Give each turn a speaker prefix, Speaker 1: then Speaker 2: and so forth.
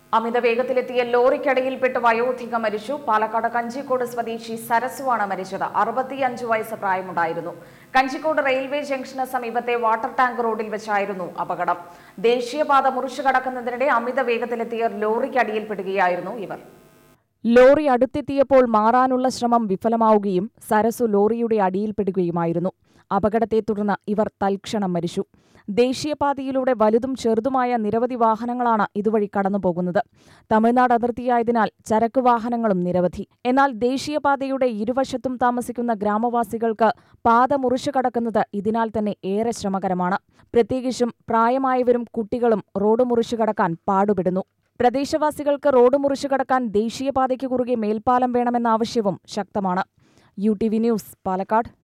Speaker 1: അമിത വേഗത്തിലെത്തിയ ലോറിക്കടിയിൽപ്പെട്ട് വയോധിക മരിച്ചു പാലക്കാട് കഞ്ചിക്കോട് സ്വദേശി സരസുവാണ് മരിച്ചത് അറുപത്തിയഞ്ച് വയസ്സ് പ്രായമുണ്ടായിരുന്നു കഞ്ചിക്കോട് റെയിൽവേ ജംഗ്ഷന് സമീപത്തെ വാട്ടർ ടാങ്ക് റോഡിൽ വെച്ചായിരുന്നു അപകടം ദേശീയപാത മുറിച്ചു കടക്കുന്നതിനിടെ അമിത വേഗത്തിലെത്തിയ ലോറിക്കടിയിൽപ്പെടുകയായിരുന്നു ഇവർ
Speaker 2: ലോറി അടുത്തെത്തിയപ്പോൾ മാറാനുള്ള ശ്രമം വിഫലമാവുകയും സരസു ലോറിയുടെ അടിയിൽപ്പെടുകയുമായിരുന്നു അപകടത്തെ തുടർന്ന് ഇവർ തൽക്ഷണം മരിച്ചു ദേശീയപാതയിലൂടെ വലുതും ചെറുതുമായ നിരവധി വാഹനങ്ങളാണ് ഇതുവഴി കടന്നുപോകുന്നത് തമിഴ്നാട് അതിർത്തിയായതിനാൽ ചരക്ക് വാഹനങ്ങളും നിരവധി എന്നാൽ ദേശീയപാതയുടെ ഇരുവശത്തും താമസിക്കുന്ന ഗ്രാമവാസികൾക്ക് പാത മുറിച്ചു കടക്കുന്നത് ഇതിനാൽ തന്നെ ഏറെ ശ്രമകരമാണ് പ്രത്യേകിച്ചും പ്രായമായവരും കുട്ടികളും റോഡ് മുറിച്ചു കടക്കാൻ പാടുപെടുന്നു പ്രദേശവാസികൾക്ക് റോഡ് മുറിച്ചു കടക്കാൻ ദേശീയപാതയ്ക്ക് കുറുകെ മേൽപ്പാലം വേണമെന്ന ആവശ്യവും ശക്തമാണ് U T V news Palakkad